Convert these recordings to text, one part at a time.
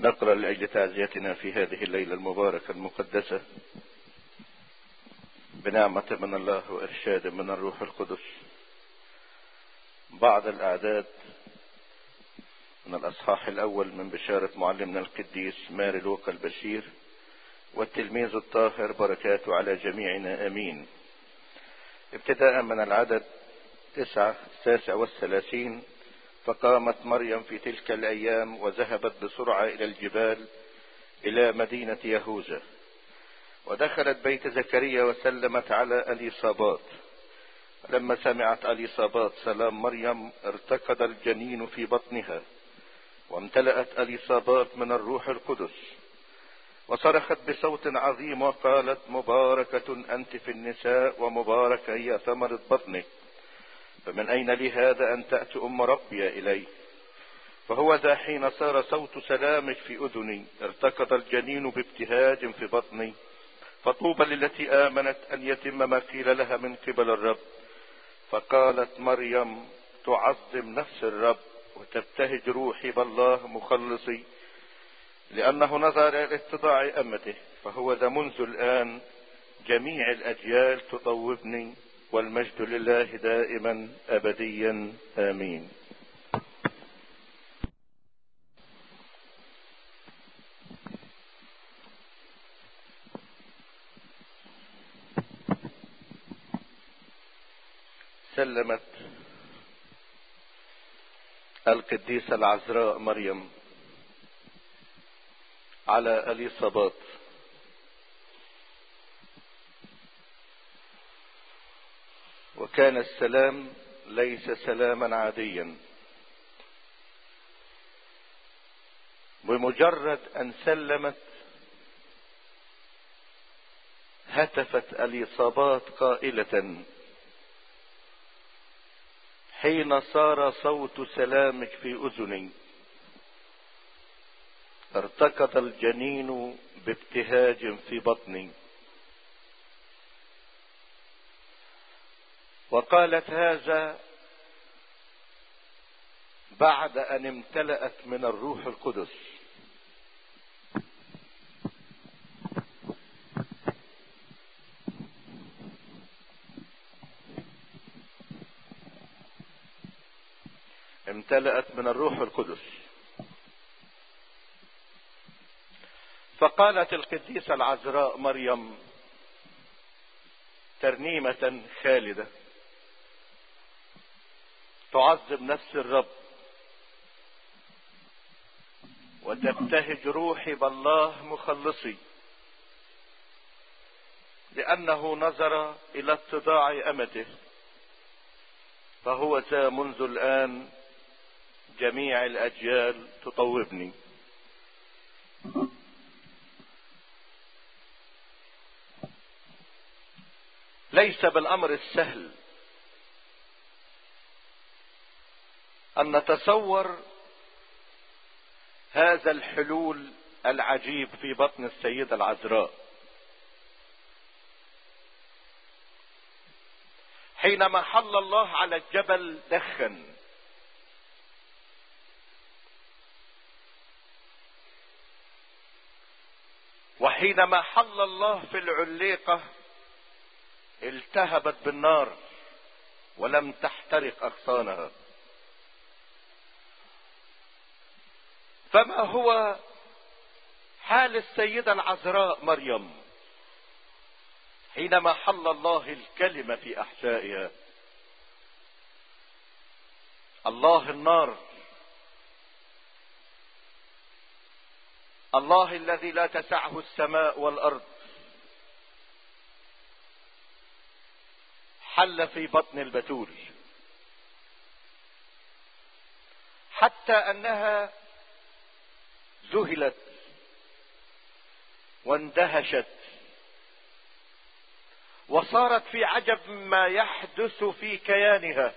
نقرأ لأجل تعزيتنا في هذه الليلة المباركة المقدسة بنعمة من الله وإرشاد من الروح القدس بعض الأعداد من الأصحاح الأول من بشارة معلمنا القديس ماري لوقا البشير والتلميذ الطاهر بركاته على جميعنا أمين ابتداء من العدد تسعة التاسع والثلاثين فقامت مريم في تلك الأيام وذهبت بسرعة إلى الجبال إلى مدينة يهوذا ودخلت بيت زكريا وسلمت على اليصابات لما سمعت اليصابات سلام مريم ارتقد الجنين في بطنها وامتلأت اليصابات من الروح القدس وصرخت بصوت عظيم وقالت مباركة أنت في النساء ومباركة هي ثمرة بطنك فمن أين لي هذا أن تأتي أم ربي إلي فهو ذا حين صار صوت سلامك في أذني ارتقد الجنين بابتهاج في بطني فطوبى للتي آمنت أن يتم ما قيل لها من قبل الرب فقالت مريم تعظم نفس الرب وتبتهج روحي بالله مخلصي لأنه نظر إلى اتضاع أمته فهو ذا منذ الآن جميع الأجيال تطوبني والمجد لله دائما أبديا آمين سلمت القديسة العذراء مريم على اليصابات وكان السلام ليس سلاما عاديا بمجرد ان سلمت هتفت اليصابات قائله حين صار صوت سلامك في اذني ارتكض الجنين بابتهاج في بطني وقالت هذا بعد ان امتلأت من الروح القدس امتلأت من الروح القدس فقالت القديسة العذراء مريم ترنيمة خالدة تعظم نفس الرب وتبتهج روحي بالله مخلصي لأنه نظر إلى اتضاع أمته فهو ذا منذ الآن جميع الأجيال تطوبني ليس بالأمر السهل أن نتصور هذا الحلول العجيب في بطن السيدة العذراء حينما حل الله على الجبل دخن وحينما حل الله في العليقة التهبت بالنار ولم تحترق أغصانها فما هو حال السيدة العذراء مريم حينما حل الله الكلمة في أحشائها الله النار الله الذي لا تسعه السماء والأرض حل في بطن البتول حتى أنها ذهلت واندهشت وصارت في عجب ما يحدث في كيانها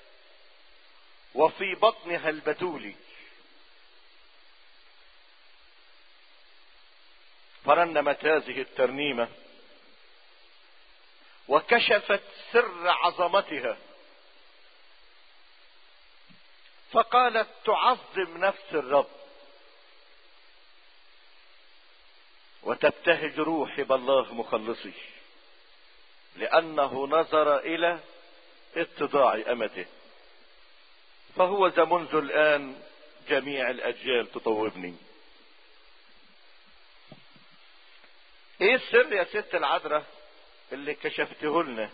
وفي بطنها البتولي فرنمت هذه الترنيمه وكشفت سر عظمتها فقالت تعظم نفس الرب وتبتهج روحي بالله مخلصي لأنه نظر إلى اتضاع أمته فهو ذا منذ الآن جميع الأجيال تطوبني ايه السر يا ست العذراء اللي كشفته لنا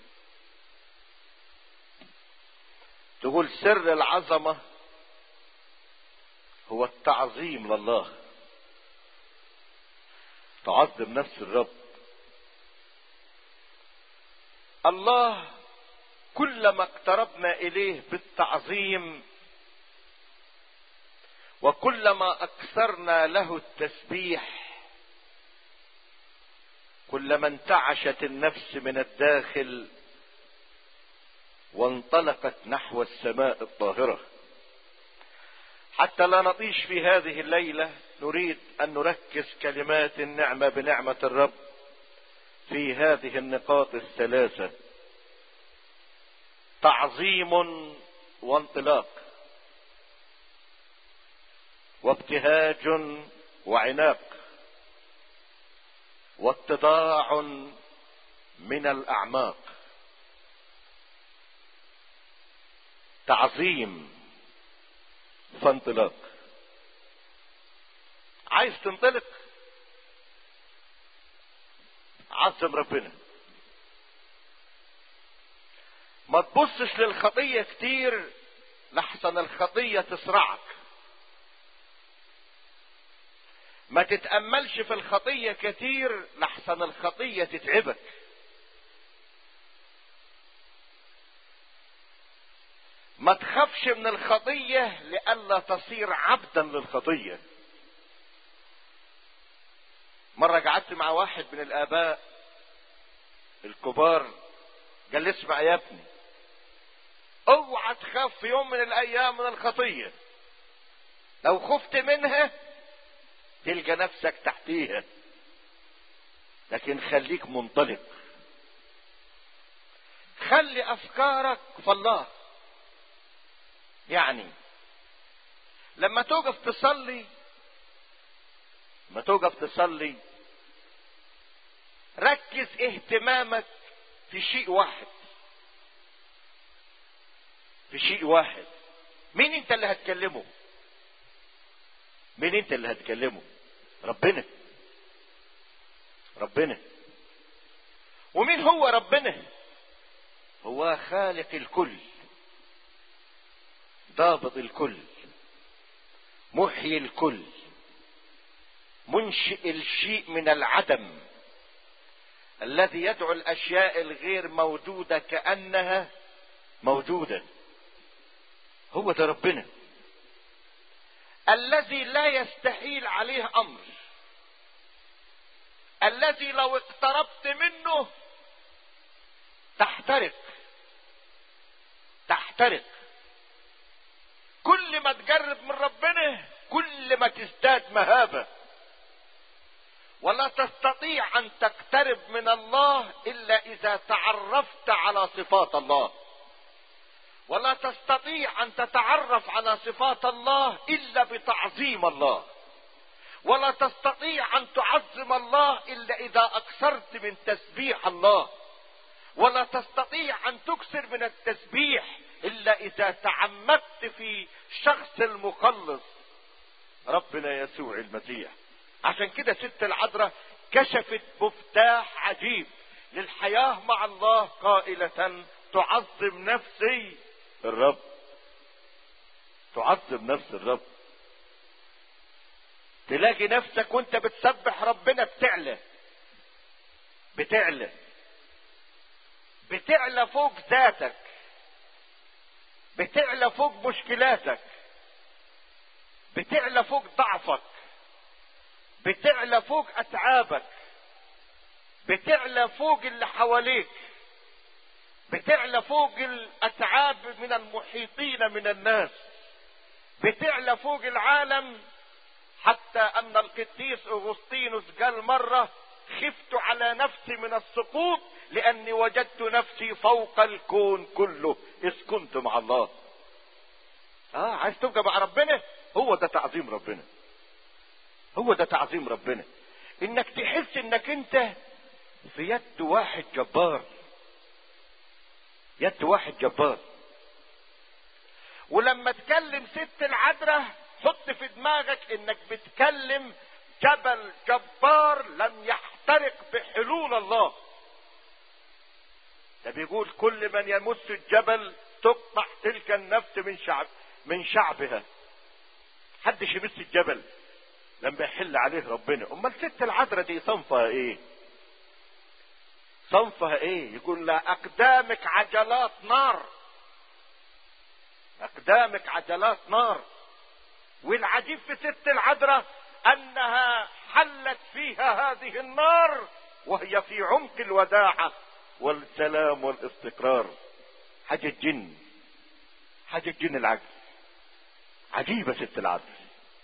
تقول سر العظمة هو التعظيم لله تعظم نفس الرب الله كلما اقتربنا اليه بالتعظيم وكلما اكثرنا له التسبيح كلما انتعشت النفس من الداخل وانطلقت نحو السماء الطاهره حتى لا نطيش في هذه الليله نريد ان نركز كلمات النعمه بنعمه الرب في هذه النقاط الثلاثه تعظيم وانطلاق وابتهاج وعناق واتضاع من الاعماق تعظيم فانطلاق عايز تنطلق عظم ربنا ما تبصش للخطية كتير لحسن الخطية تسرعك ما تتأملش في الخطية كتير لحسن الخطية تتعبك ما تخافش من الخطية لئلا تصير عبدا للخطية مرة قعدت مع واحد من الآباء الكبار قال لي اسمع يا ابني اوعى تخاف في يوم من الأيام من الخطية لو خفت منها تلقى نفسك تحتيها لكن خليك منطلق خلي افكارك في الله يعني لما توقف تصلي لما توقف تصلي ركز اهتمامك في شيء واحد في شيء واحد مين انت اللي هتكلمه مين انت اللي هتكلمه ربنا ربنا ومين هو ربنا هو خالق الكل ضابط الكل محيي الكل منشئ الشيء من العدم الذي يدعو الاشياء الغير موجوده كانها موجوده هو ده ربنا الذي لا يستحيل عليه امر الذي لو اقتربت منه تحترق تحترق كل ما تجرب من ربنا كل ما تزداد مهابه ولا تستطيع ان تقترب من الله الا اذا تعرفت على صفات الله ولا تستطيع ان تتعرف على صفات الله الا بتعظيم الله ولا تستطيع ان تعظم الله الا اذا اكثرت من تسبيح الله ولا تستطيع ان تكثر من التسبيح الا اذا تعمدت في شخص المخلص ربنا يسوع المسيح عشان كده ست العذراء كشفت مفتاح عجيب للحياة مع الله قائلة تعظم نفسي الرب تعظم نفس الرب تلاقي نفسك وانت بتسبح ربنا بتعلى بتعلى بتعلى فوق ذاتك بتعلى فوق مشكلاتك بتعلى فوق ضعفك بتعلى فوق اتعابك بتعلى فوق اللي حواليك بتعلى فوق الاتعاب من المحيطين من الناس بتعلى فوق العالم حتى ان القديس اغسطينوس قال مره خفت على نفسي من السقوط لاني وجدت نفسي فوق الكون كله اذ كنت مع الله اه عايز تبقى مع ربنا هو ده تعظيم ربنا هو ده تعظيم ربنا انك تحس انك انت في يد واحد جبار يد واحد جبار ولما تكلم ست العذراء حط في دماغك انك بتكلم جبل جبار لم يحترق بحلول الله ده بيقول كل من يمس الجبل تقطع تلك النفس من شعب من شعبها حدش يمس الجبل لما يحل عليه ربنا امال ست العذراء دي صنفها ايه صنفها ايه يقول لا اقدامك عجلات نار اقدامك عجلات نار والعجيب في ست العذراء انها حلت فيها هذه النار وهي في عمق الوداعة والسلام والاستقرار حاجة جن حاجة جن العجل عجيبة ست العذراء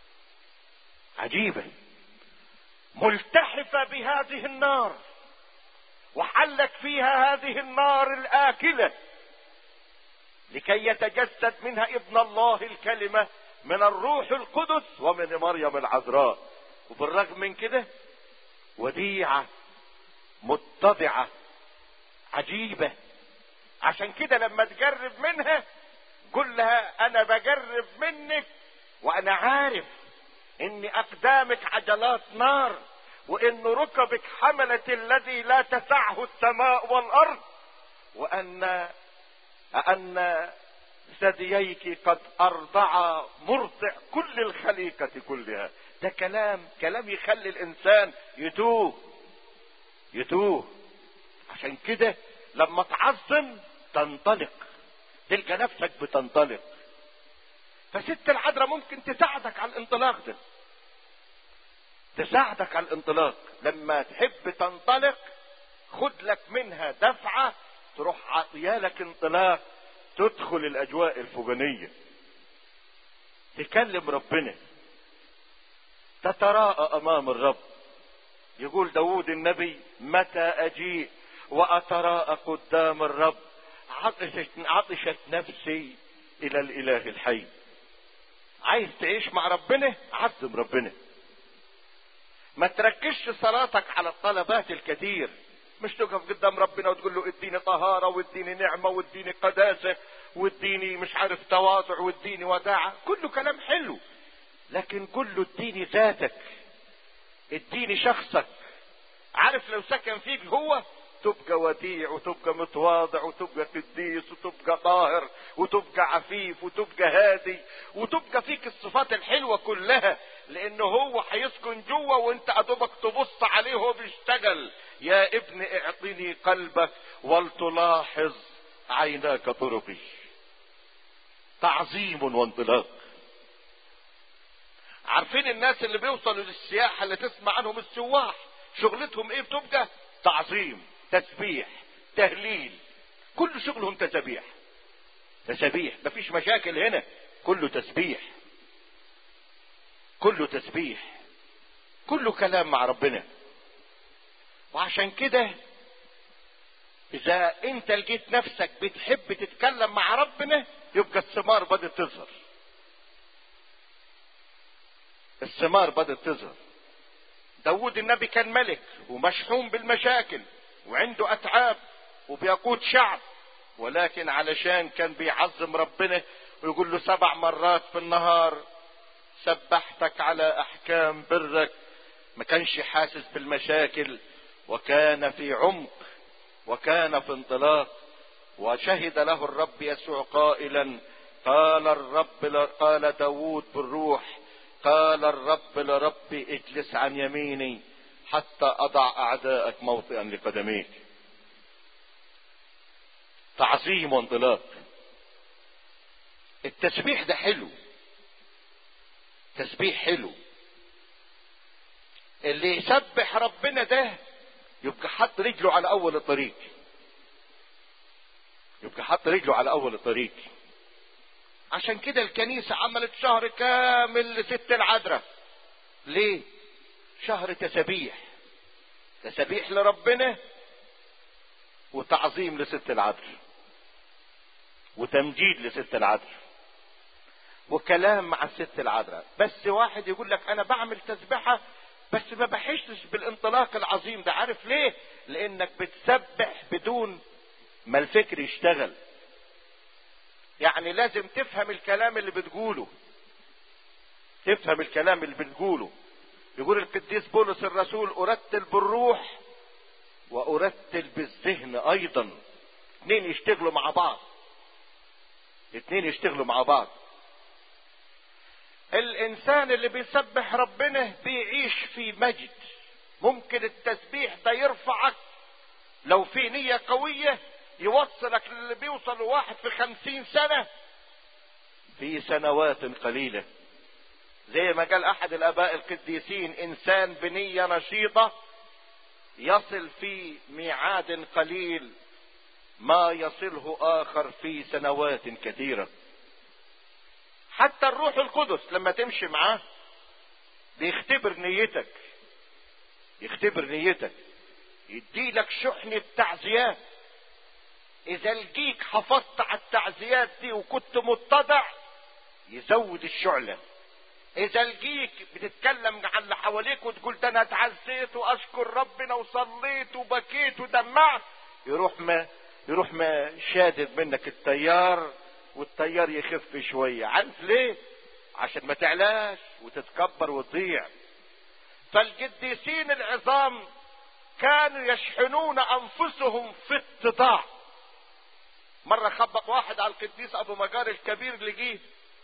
عجيبة ملتحفة بهذه النار وحلت فيها هذه النار الآكلة لكي يتجسد منها ابن الله الكلمة من الروح القدس ومن مريم العذراء وبالرغم من كده وديعة متضعة عجيبة عشان كده لما تجرب منها قل لها انا بجرب منك وانا عارف ان اقدامك عجلات نار وان ركبك حملت الذي لا تسعه السماء والارض وان ان ثدييك قد ارضع مرضع كل الخليقة كلها ده كلام كلام يخلي الانسان يتوه يتوه عشان كده لما تعظم تنطلق تلقى نفسك بتنطلق فست العذراء ممكن تساعدك على الانطلاق ده تساعدك على الانطلاق لما تحب تنطلق خد لك منها دفعة تروح عطيالك انطلاق تدخل الاجواء الفوقانية تكلم ربنا تتراءى امام الرب يقول داود النبي متى اجيء واتراءى قدام الرب عطشت, عطشت نفسي الى الاله الحي عايز تعيش مع ربنا عظم ربنا ما تركزش صلاتك على الطلبات الكثير مش تقف قدام ربنا وتقول له اديني طهارة واديني نعمة واديني قداسة واديني مش عارف تواضع واديني وداعة كله كلام حلو لكن كله اديني ذاتك اديني شخصك عارف لو سكن فيك هو تبقى وديع وتبقى متواضع وتبقى قديس وتبقى طاهر وتبقى عفيف وتبقى هادي وتبقى فيك الصفات الحلوة كلها لانه هو هيسكن جوه وانت ادوبك تبص عليه وهو بيشتغل يا ابن اعطني قلبك ولتلاحظ عيناك طرقي تعظيم وانطلاق عارفين الناس اللي بيوصلوا للسياحة اللي تسمع عنهم السواح شغلتهم ايه بتبقى تعظيم تسبيح تهليل كل شغلهم تسبيح تسبيح مفيش مشاكل هنا كله تسبيح كله تسبيح كله كلام مع ربنا وعشان كده اذا انت لقيت نفسك بتحب تتكلم مع ربنا يبقى الثمار بدأت تظهر الثمار بدأت تظهر داود النبي كان ملك ومشحون بالمشاكل وعنده اتعاب وبيقود شعب ولكن علشان كان بيعظم ربنا ويقول له سبع مرات في النهار سبحتك على احكام برك ما كانش حاسس بالمشاكل وكان في عمق وكان في انطلاق وشهد له الرب يسوع قائلا قال الرب قال داود بالروح قال الرب لربي اجلس عن يميني حتى اضع اعداءك موطئا لقدميك تعظيم وانطلاق التسبيح ده حلو تسبيح حلو اللي يسبح ربنا ده يبقى حط رجله على اول الطريق يبقى حط رجله على اول الطريق عشان كده الكنيسة عملت شهر كامل لست العذراء ليه شهر تسبيح تسبيح لربنا وتعظيم لست العذراء وتمجيد لست العذراء وكلام مع الست العذراء بس واحد يقول لك انا بعمل تسبحة بس ما بحسش بالانطلاق العظيم ده عارف ليه لانك بتسبح بدون ما الفكر يشتغل يعني لازم تفهم الكلام اللي بتقوله تفهم الكلام اللي بتقوله يقول القديس بولس الرسول ارتل بالروح وارتل بالذهن ايضا اتنين يشتغلوا مع بعض اتنين يشتغلوا مع بعض الانسان اللي بيسبح ربنا بيعيش في مجد ممكن التسبيح ده يرفعك لو في نية قوية يوصلك للي بيوصل لواحد في خمسين سنة في سنوات قليلة زي ما قال احد الاباء القديسين انسان بنية نشيطة يصل في ميعاد قليل ما يصله اخر في سنوات كثيرة حتى الروح القدس لما تمشي معاه بيختبر نيتك يختبر نيتك يديلك شحنة تعزيات اذا لقيك حفظت على التعزيات دي وكنت متضع يزود الشعلة اذا لقيك بتتكلم عن اللي حواليك وتقول ده انا اتعزيت واشكر ربنا وصليت وبكيت ودمعت يروح ما يروح ما شادد منك التيار والتيار يخف شوية عارف ليه عشان ما تعلاش وتتكبر وتضيع فالقديسين العظام كانوا يشحنون انفسهم في اتضاع مرة خبط واحد على القديس ابو مجار الكبير اللي جه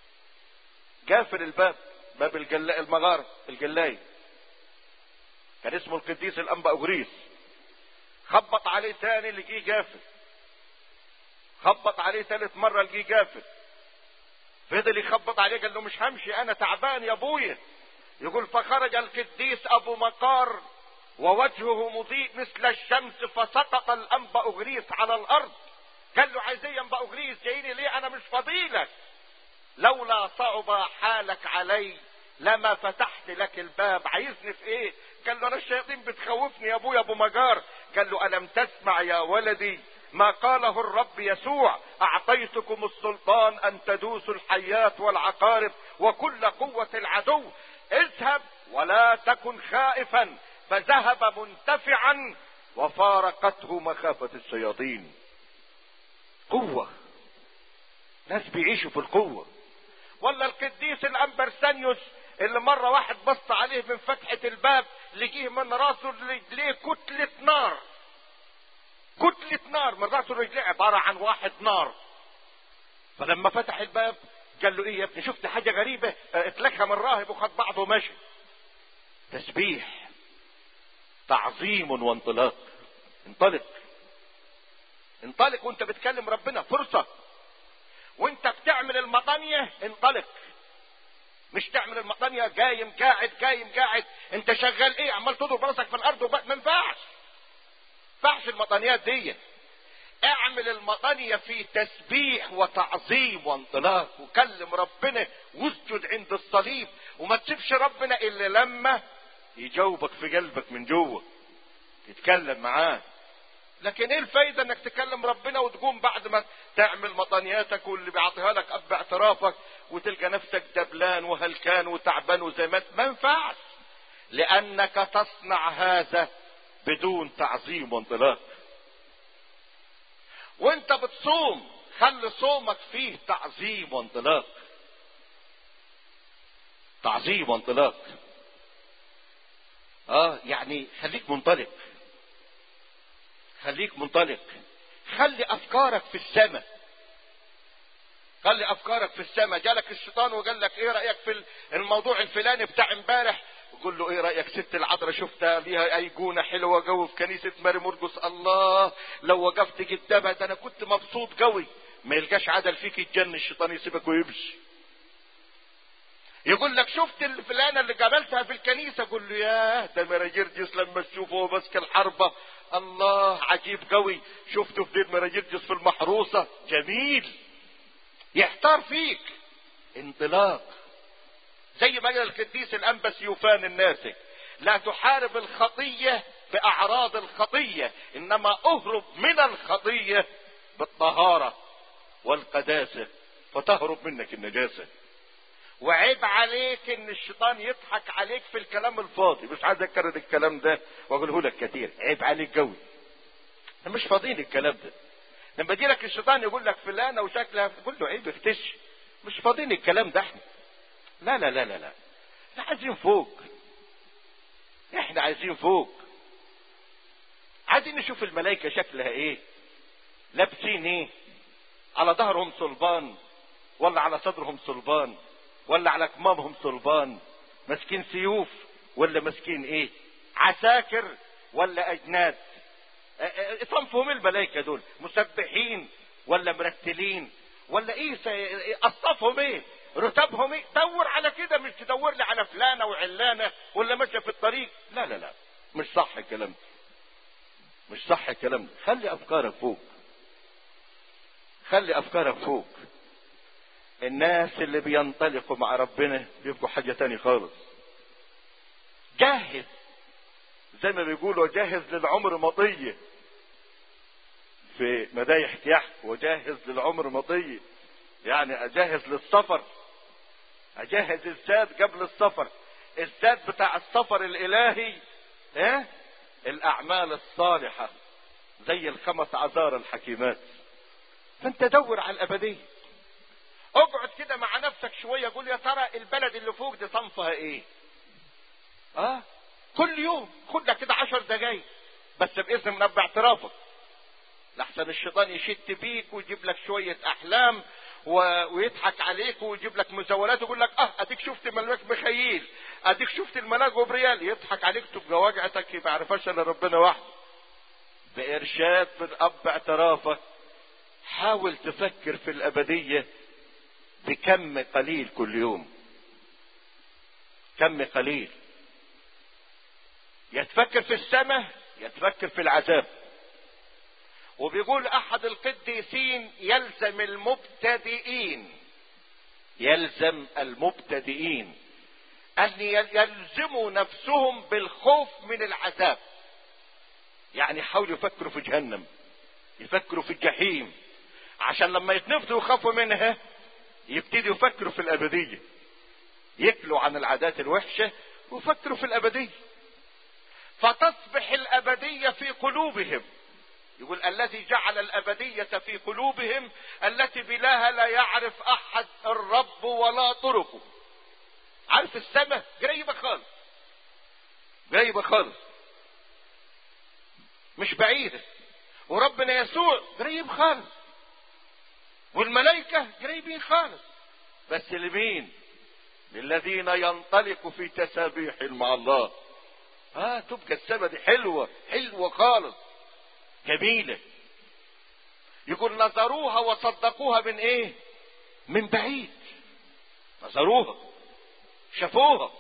قافل الباب باب الجلاء المغارة الجلاي كان اسمه القديس الانبا اغريس خبط عليه تاني اللي جه قافل خبط عليه ثالث مرة اللي جه قافل فضل يخبط عليه قال له مش همشي انا تعبان يا ابويا يقول فخرج القديس ابو مقار ووجهه مضيء مثل الشمس فسقط الانبا اغريس على الارض قال له عايز ايه انبا اغريس جايني ليه انا مش فضيلك لولا صعب حالك علي لما فتحت لك الباب عايزني في ايه قال له انا الشياطين بتخوفني يا ابويا ابو مجار قال له الم تسمع يا ولدي ما قاله الرب يسوع اعطيتكم السلطان ان تدوسوا الحيات والعقارب وكل قوة العدو اذهب ولا تكن خائفا فذهب منتفعا وفارقته مخافة الشياطين قوة ناس بيعيشوا في القوة ولا القديس الامبرسانيوس اللي مرة واحد بص عليه من فتحة الباب لقيه من راسه لرجليه كتلة نار كتلة نار من راسه لرجليه عبارة عن واحد نار فلما فتح الباب قال له ايه يا ابني شفت حاجة غريبة اتلخم الراهب وخد بعضه ومشي تسبيح تعظيم وانطلاق انطلق انطلق وانت بتكلم ربنا فرصة وانت بتعمل المطانية انطلق مش تعمل المطانية قايم قاعد قايم قاعد انت شغال ايه عمال تضرب راسك في الارض وبقى ما ينفعش ينفعش المطانيات دي اعمل المطانية في تسبيح وتعظيم وانطلاق وكلم ربنا واسجد عند الصليب وما تسيبش ربنا الا لما يجاوبك في قلبك من جوه تتكلم معاه لكن ايه الفايدة انك تكلم ربنا وتقوم بعد ما تعمل مطانياتك واللي بيعطيها لك اب اعترافك وتلقى نفسك دبلان وهلكان وتعبان وزي ما ما ينفعش لانك تصنع هذا بدون تعظيم وانطلاق وانت بتصوم خلي صومك فيه تعظيم وانطلاق تعظيم وانطلاق اه يعني خليك منطلق خليك منطلق خلي افكارك في السماء خلي افكارك في السماء جالك الشيطان وقال لك ايه رايك في الموضوع الفلاني بتاع امبارح قول له ايه رايك ست العذراء شفتها ليها ايقونه حلوه قوي في كنيسه ماري مرقس الله لو وقفت قدامها ده انا كنت مبسوط قوي ما يلقاش عدل فيك الجن الشيطان يسيبك ويمشي يقول لك شفت الفلانة اللي قابلتها في الكنيسة قول له ياه ده مراجرجس لما تشوفه هو ماسك الحربة الله عجيب قوي شفته في دير مراجرجس في المحروسة جميل يحتار فيك انطلاق زي ما قال القديس الانبس يوفان الناسك لا تحارب الخطية باعراض الخطية انما اهرب من الخطية بالطهارة والقداسة فتهرب منك النجاسة وعيب عليك ان الشيطان يضحك عليك في الكلام الفاضي مش عايز اكرر الكلام ده واقوله لك كتير عيب عليك قوي مش فاضيين الكلام ده لما يجي لك الشيطان يقول لك فلانه وشكلها قول له عيب اختش مش فاضيين الكلام ده احنا لا لا لا لا لا احنا عايزين فوق احنا عايزين فوق عايزين نشوف الملائكة شكلها ايه لابسين ايه على ظهرهم صلبان ولا على صدرهم صلبان ولا على كمامهم صلبان ماسكين سيوف ولا ماسكين ايه عساكر ولا اجناد صنفهم الملائكة دول مسبحين ولا مرتلين ولا ايه اصطفهم ايه رتبهم ايه دور على كده مش تدور لي على فلانه وعلانه ولا ماشيه في الطريق لا لا لا مش صح الكلام ده مش صح الكلام ده خلي افكارك فوق خلي افكارك فوق الناس اللي بينطلقوا مع ربنا بيبقوا حاجه تاني خالص جاهز زي ما بيقولوا جاهز للعمر مطيه في مدايح كيحك وجاهز للعمر مطيه يعني اجهز للسفر اجهز الزاد قبل السفر الزاد بتاع السفر الالهي ايه الاعمال الصالحة زي الخمس عذار الحكيمات فانت دور على الابدية اقعد كده مع نفسك شوية قول يا ترى البلد اللي فوق دي صنفها ايه اه كل يوم خد لك كده عشر دقايق بس باذن من باعترافك لحسن الشيطان يشت بيك ويجيب لك شوية احلام و... ويضحك عليك ويجيب لك مزولات ويقول لك اه اديك شفت ملاك مخيل اديك شفت الملاك جبريل يضحك عليك تبقى وجعتك ما يعرفهاش الا ربنا وحده بارشاد من اب اعترافك حاول تفكر في الابديه بكم قليل كل يوم كم قليل يتفكر في السماء يتفكر في العذاب وبيقول احد القديسين يلزم المبتدئين يلزم المبتدئين ان يلزموا نفسهم بالخوف من العذاب يعني حاولوا يفكروا في جهنم يفكروا في الجحيم عشان لما يتنفذوا يخافوا منها يبتدوا يفكروا في الابديه يكلوا عن العادات الوحشه ويفكروا في الابديه فتصبح الابديه في قلوبهم يقول الذي جعل الأبدية في قلوبهم التي بلاها لا يعرف أحد الرب ولا طرقه عارف السماء قريبة خالص قريبة خالص مش بعيدة وربنا يسوع قريب خالص والملائكة قريبين خالص بس لمين للذين ينطلقوا في تسابيح مع الله اه تبقى السماء دي حلوة حلوة خالص جميلة يقول نظروها وصدقوها من ايه من بعيد نظروها شافوها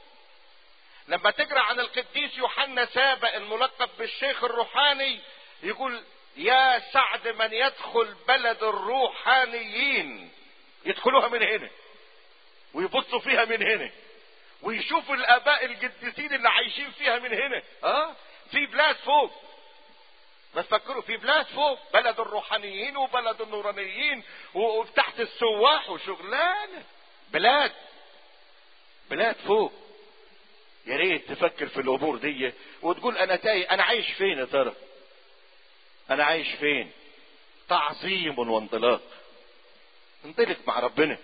لما تقرا عن القديس يوحنا سابق الملقب بالشيخ الروحاني يقول يا سعد من يدخل بلد الروحانيين يدخلوها من هنا ويبصوا فيها من هنا ويشوفوا الاباء القديسين اللي عايشين فيها من هنا اه في بلاد فوق بس فكروا في بلاد فوق بلد الروحانيين وبلد النورانيين وتحت السواح وشغلانه بلاد بلاد فوق يا ريت تفكر في الامور دي وتقول انا تايه انا عايش فين يا ترى انا عايش فين تعظيم وانطلاق انطلق مع ربنا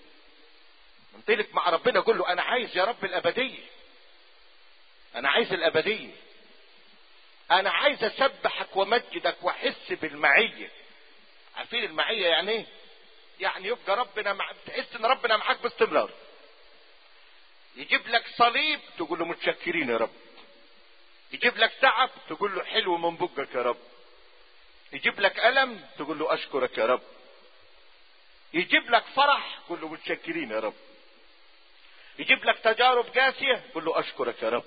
انطلق مع ربنا قول له انا عايز يا رب الابديه انا عايز الابديه انا عايز اسبحك ومجدك واحس بالمعيه عارفين المعيه يعني ايه يعني يبقى ربنا مع... تحس ان ربنا معاك باستمرار يجيب لك صليب تقول له متشكرين يا رب يجيب لك تعب تقول له حلو من بقك يا رب يجيب لك ألم تقول له أشكرك يا رب يجيب لك فرح تقول له متشكرين يا رب يجيب لك تجارب قاسية تقول له أشكرك يا رب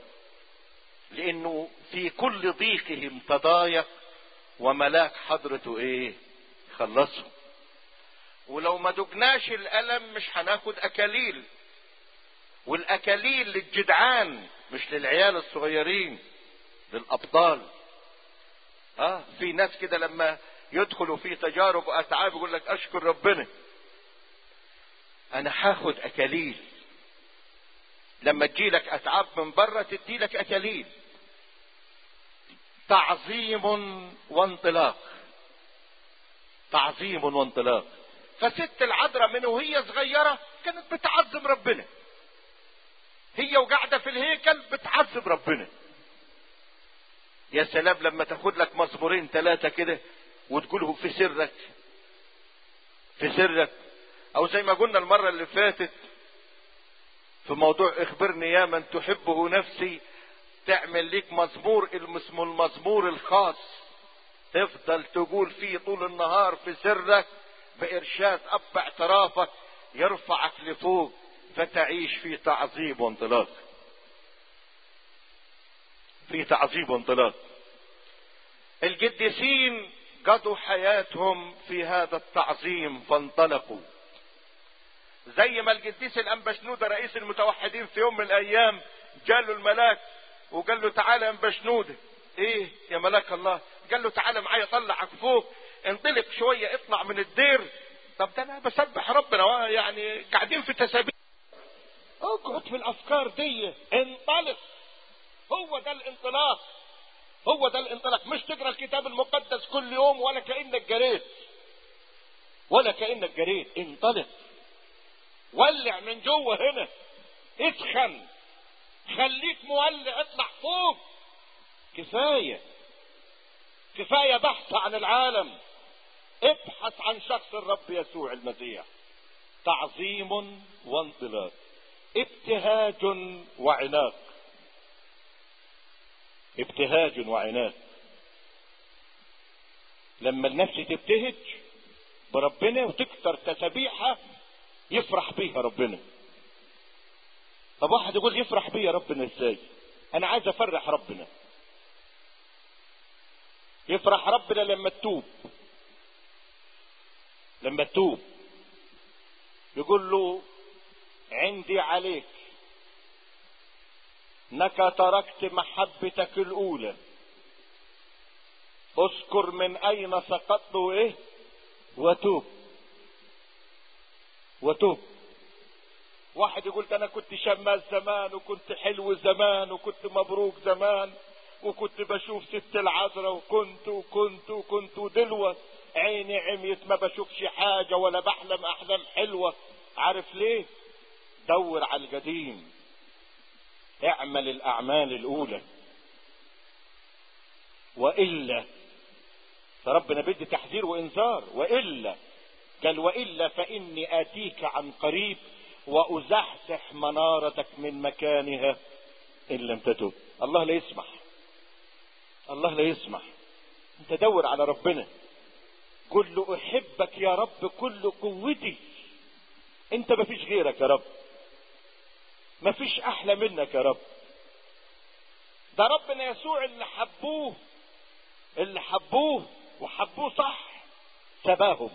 لأنه في كل ضيقهم تضايق وملاك حضرته إيه خلصهم ولو ما دقناش الألم مش هناخد أكاليل والأكاليل للجدعان مش للعيال الصغيرين للأبطال اه في ناس كده لما يدخلوا في تجارب واتعاب يقول لك اشكر ربنا انا هاخد اكاليل لما تجيلك اتعاب من بره تديلك اكاليل تعظيم وانطلاق تعظيم وانطلاق فست العذراء من وهي صغيرة كانت بتعظم ربنا هي وقاعدة في الهيكل بتعظم ربنا يا سلام لما تاخد لك مزمورين ثلاثة كده وتقولهم في سرك في سرك او زي ما قلنا المرة اللي فاتت في موضوع اخبرني يا من تحبه نفسي تعمل ليك مزمور اسمه المزمور الخاص تفضل تقول فيه طول النهار في سرك بإرشاد أب اعترافك يرفعك لفوق فتعيش في تعظيم وانطلاق في تعظيم وانطلاق القديسين قضوا حياتهم في هذا التعظيم فانطلقوا زي ما القديس الأنبشنودة رئيس المتوحدين في يوم من الأيام جاله الملاك وقال له تعالى يا أنبشنودة ايه يا ملاك الله قال له تعالى معايا طلعك فوق انطلق شوية اطلع من الدير طب ده انا بسبح ربنا يعني قاعدين في تسابيح اقعد في الافكار دي انطلق هو ده الانطلاق هو ده الانطلاق مش تقرا الكتاب المقدس كل يوم ولا كانك جريت ولا كانك جريت انطلق ولع من جوه هنا اسخن خليك مولع اطلع فوق كفايه كفايه بحث عن العالم ابحث عن شخص الرب يسوع المسيح تعظيم وانطلاق ابتهاج وعناق ابتهاج وعناق لما النفس تبتهج بربنا وتكثر تسابيحها يفرح بيها ربنا طب واحد يقول يفرح بيا ربنا ازاي انا عايز افرح ربنا يفرح ربنا لما تتوب لما تتوب يقول له عندي عليك انك تركت محبتك الاولى اذكر من اين سقطت وايه وتوب وتوب واحد يقول انا كنت شماس زمان وكنت حلو زمان وكنت مبروك زمان وكنت بشوف ست العذراء وكنت وكنت وكنت ودلوة عيني عميت ما بشوفش حاجة ولا بحلم احلام حلوة عارف ليه دور على القديم اعمل الاعمال الاولى والا فربنا بدي تحذير وانذار والا قال والا فاني اتيك عن قريب وازحزح منارتك من مكانها ان لم تتب الله لا يسمح الله لا يسمح انت دور على ربنا قل له احبك يا رب كل قوتي انت ما فيش غيرك يا رب ما فيش احلى منك يا رب ده ربنا يسوع اللي حبوه اللي حبوه وحبوه صح سباهم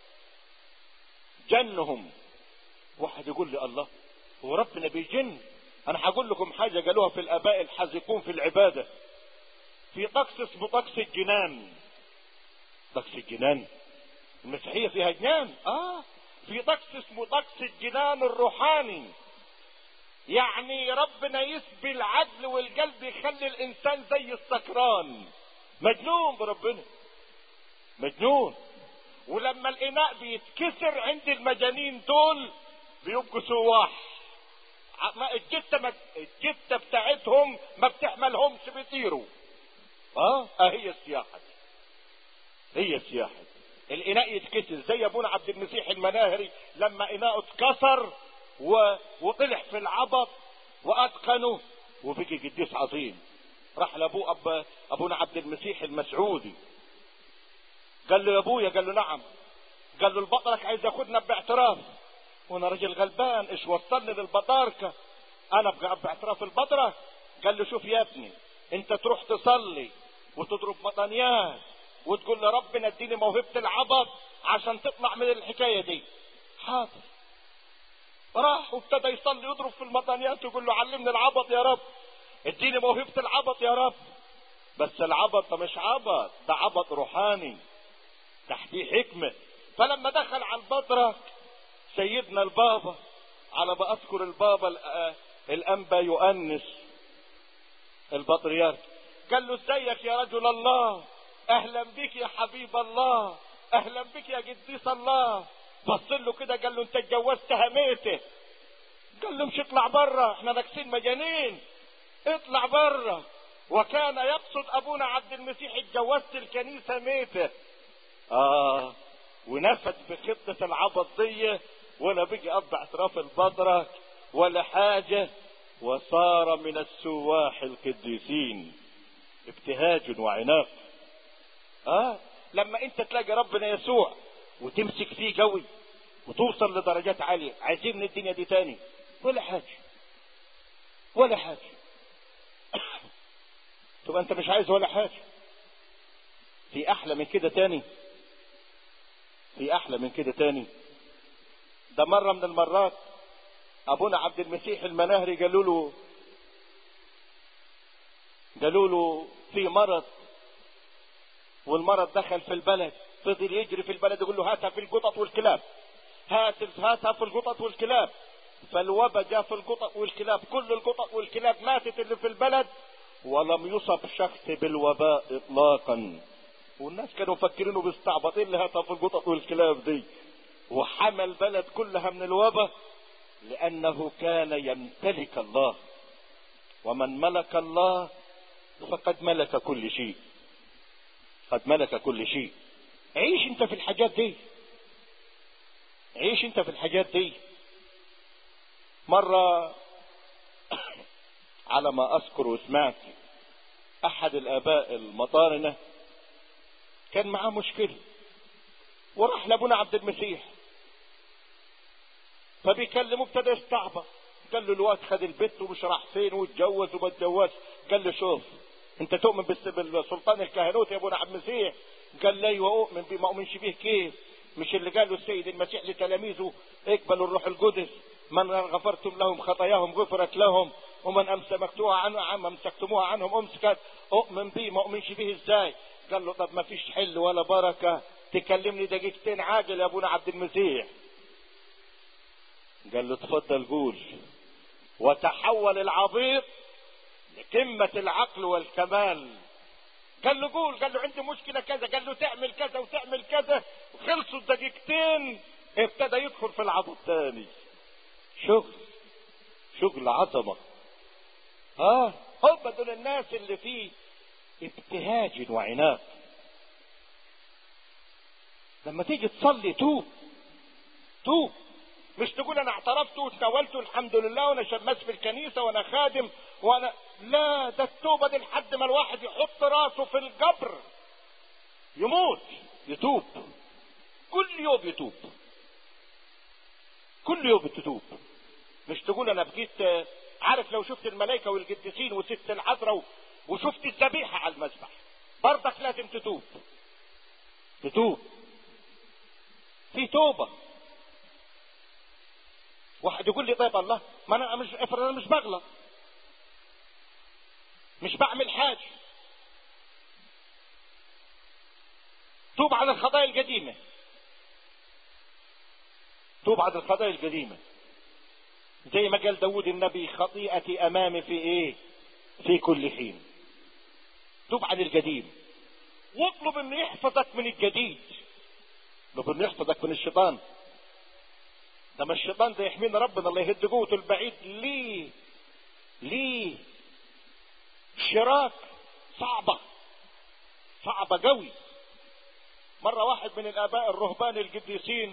جنهم واحد يقول لي الله هو ربنا بيجن انا هقول لكم حاجة قالوها في الاباء الحذقون في العبادة في طقس اسمه طقس الجنان طقس الجنان المسيحية فيها جنان اه في طقس اسمه طقس الجنان الروحاني يعني ربنا يسبي العدل والقلب يخلي الانسان زي السكران مجنون بربنا مجنون ولما الاناء بيتكسر عند المجانين دول بيبقوا سواح الجتة ما الجتة بتاعتهم ما بتحملهمش بيطيروا اه هي السياحة دي هي السياحة دي. الاناء يتكسر زي ابونا عبد المسيح المناهري لما اناءه اتكسر و... وطلع في العبط واتقنه وبقي قديس عظيم راح لابوه أب... ابونا عبد المسيح المسعودي قال له يا ابويا قال له نعم قال له البطرك عايز ياخدنا باعتراف وانا راجل غلبان ايش وصلني للبطاركه انا ابقى باعتراف البطرك قال له شوف يا ابني انت تروح تصلي وتضرب مطانيات وتقول لربنا اديني موهبه العبط عشان تطلع من الحكايه دي حاضر راح وابتدى يصلي يضرب في المطانيات ويقول له علمني العبط يا رب اديني موهبه العبط يا رب بس العبط ده مش عبط ده عبط روحاني تحتيه حكمه فلما دخل على البطرك سيدنا البابا على ما اذكر البابا الانبا يؤنس البطريرك قال له ازيك يا رجل الله اهلا بك يا حبيب الله اهلا بك يا قديس الله بص له كده قال له انت اتجوزت هميته قال له مش اطلع بره احنا ناقصين مجانين اطلع بره وكان يقصد ابونا عبد المسيح اتجوزت الكنيسه ميته اه ونفت بخطة العبط دي ولا بيجي قضى اعتراف البدرة ولا حاجة وصار من السواح القديسين ابتهاج وعناق اه لما انت تلاقي ربنا يسوع وتمسك فيه قوي وتوصل لدرجات عالية عايزين من الدنيا دي تاني ولا حاجة ولا حاجة تبقى انت مش عايز ولا حاجة في احلى من كده تاني في احلى من كده تاني ده مرة من المرات ابونا عبد المسيح المناهري قالوا له قالوا له في مرض والمرض دخل في البلد فضل يجري في البلد يقول له هاتها في القطط والكلاب هات هاتها في القطط والكلاب فالوبا جاء في القطط والكلاب كل القطط والكلاب ماتت اللي في البلد ولم يصب شخص بالوباء اطلاقا والناس كانوا مفكرينه بيستعبط ايه اللي هاتها في القطط والكلاب دي وحمى البلد كلها من الوباء لانه كان يمتلك الله ومن ملك الله فقد ملك كل شيء قد ملك كل شيء عيش انت في الحاجات دي عيش انت في الحاجات دي مرة على ما اذكر وسمعت احد الاباء المطارنة كان معاه مشكلة وراح لابونا عبد المسيح فبيكلمه ابتدى يستعبط قال له الواد خد البت ومش راح فين واتجوز وما اتجوزش قال له شوف انت تؤمن بالسلطان الكهنوت يا ابونا عبد المسيح قال لي ايوه اؤمن بيه ما اؤمنش بيه كيف مش اللي قاله السيد المسيح لتلاميذه اقبلوا الروح القدس من غفرتم لهم خطاياهم غفرت لهم ومن امسكتوها عنهم امسكتموها عنهم امسكت اؤمن بيه ما اؤمنش بيه ازاي قال له طب ما فيش حل ولا بركه تكلمني دقيقتين عاجل يا ابونا عبد المسيح قال له اتفضل قول وتحول العبيط لقمة العقل والكمال قال له قول قال له عندي مشكلة كذا قال له تعمل كذا وتعمل كذا خلصوا الدقيقتين ابتدى يدخل في العبط تاني شغل شغل عظمة اه هم دول الناس اللي فيه ابتهاج وعناد لما تيجي تصلي توب توب مش تقول انا اعترفت وتناولت الحمد لله وانا شماس في الكنيسه وانا خادم وانا لا ده التوبه دي لحد ما الواحد يحط راسه في القبر يموت يتوب كل يوم يتوب كل يوم تتوب مش تقول انا بقيت عارف لو شفت الملائكه والقديسين وست العذراء وشفت الذبيحه على المذبح برضك لازم تتوب تتوب في توبه واحد يقول لي طيب الله ما انا مش افرض انا مش بغلط مش بعمل حاجه توب عن الخطايا القديمه توب عن الخطايا القديمه زي ما قال داود النبي خطيئتي امامي في ايه في كل حين توب عن القديم واطلب انه يحفظك من الجديد اطلب انه يحفظك من الشيطان ده ما الشيطان ده يحمينا ربنا الله يهد قوته البعيد ليه ليه شراك صعبة صعبة قوي مرة واحد من الآباء الرهبان القديسين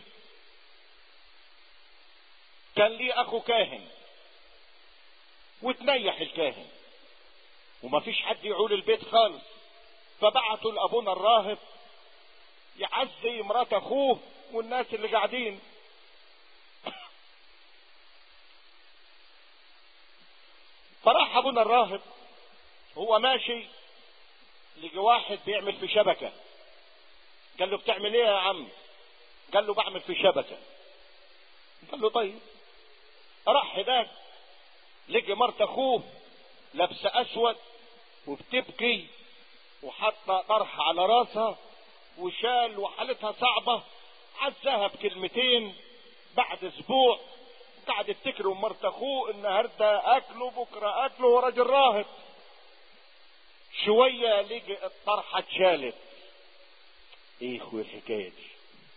كان ليه أخو كاهن وتنيح الكاهن وما فيش حد يعول البيت خالص فبعتوا لأبونا الراهب يعزي مرات أخوه والناس اللي قاعدين فراح ابونا الراهب هو ماشي لقى واحد بيعمل في شبكة قال له بتعمل ايه يا عم قال له بعمل في شبكة قال له طيب راح هناك لقى مرت اخوه لابسه اسود وبتبكي وحاطه طرح على راسها وشال وحالتها صعبه عزاها بكلمتين بعد اسبوع قاعد يفتكر مرت اخوه النهارده اكله بكره اكله هو راجل راهب شويه لقي الطرحه اتشالت ايه اخوي الحكايه دي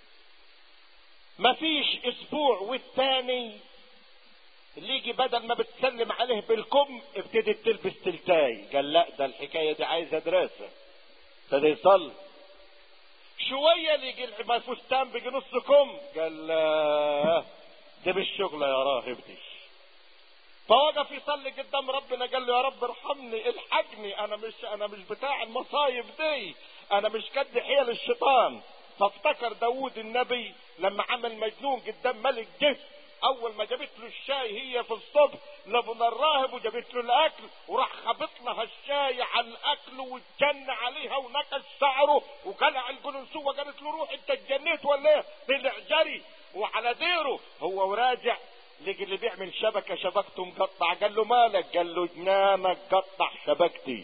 مفيش اسبوع والتاني اللي يجي بدل ما بتسلم عليه بالكم ابتدت تلبس تلتاي قال لا ده الحكايه دي عايزه دراسه ابتدى يصلي شويه اللي يجي الفستان بيجي نص كم قال لا ده مش شغله يا راهب دي فوقف يصلي قدام ربنا قال له يا رب ارحمني الحقني انا مش انا مش بتاع المصايب دي انا مش قد حيل الشيطان فافتكر داوود النبي لما عمل مجنون قدام ملك جه اول ما جابت له الشاي هي في الصبح لابن الراهب وجابت له الاكل وراح خبط لها الشاي على الاكل واتجن عليها ونكش شعره وقلع الجلنسوه قالت له روح انت اتجنيت ولا ايه؟ طلع جري وعلى ديره هو وراجع لقي اللي بيعمل شبكه شبكته مقطع قال له مالك؟ قال له جنانك قطع شبكتي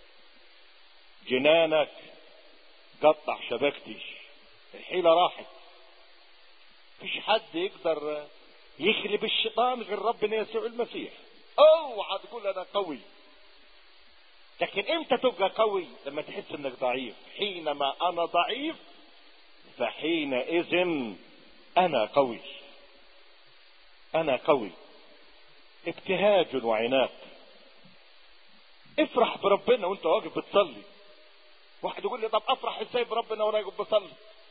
جنانك قطع شبكتي الحيله راحت مفيش حد يقدر يغلب الشيطان غير ربنا يسوع المسيح اوعى تقول انا قوي لكن امتى تبقى قوي لما تحس انك ضعيف حينما انا ضعيف فحينئذ انا قوي انا قوي ابتهاج وعناد افرح بربنا وانت واقف بتصلي واحد يقول لي طب افرح ازاي بربنا وانا واقف بصلي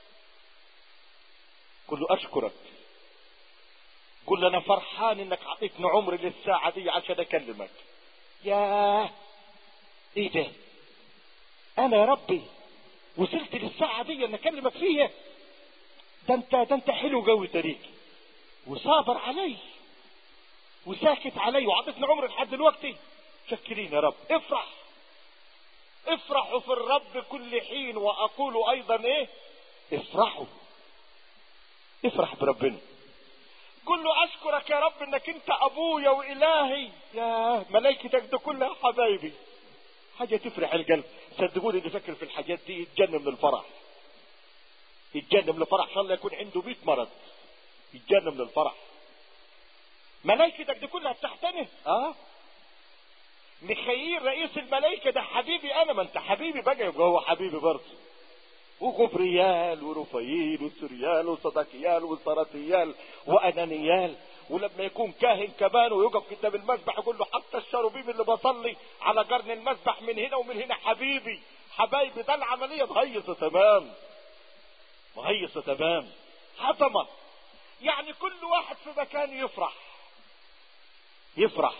قل له اشكرك قل له انا فرحان انك اعطيتني عمري للساعه دي عشان اكلمك ياه ايه ده انا يا ربي وصلت للساعه دي ان اكلمك فيها ده انت ده انت حلو قوي تاريخي وصابر علي وساكت علي وعطيتني عمري لحد دلوقتي شكرين يا رب افرح افرحوا في الرب كل حين واقول ايضا ايه افرحوا افرح بربنا قل له اشكرك يا رب انك انت ابويا والهي يا ملائكتك ده كلها حبايبي حاجة تفرح القلب صدقوني اللي فكر في الحاجات دي يتجنن من الفرح يتجنن من الفرح ان شاء الله يكون عنده 100 مرض يتجنن من الفرح ملائكتك دي كلها بتحتنه اه ميخائيل رئيس الملائكه ده حبيبي انا ما انت حبيبي بقى يبقى هو حبيبي برضه وغبريال ورفايل وسريال وصدقيال وسرطيال وانانيال ولما يكون كاهن كمان ويقف قدام المذبح يقول له حتى الشروبيم اللي بصلي على قرن المذبح من هنا ومن هنا حبيبي حبايبي ده العمليه مهيصه تمام مهيصه تمام حطمه يعني كل واحد في مكان يفرح يفرح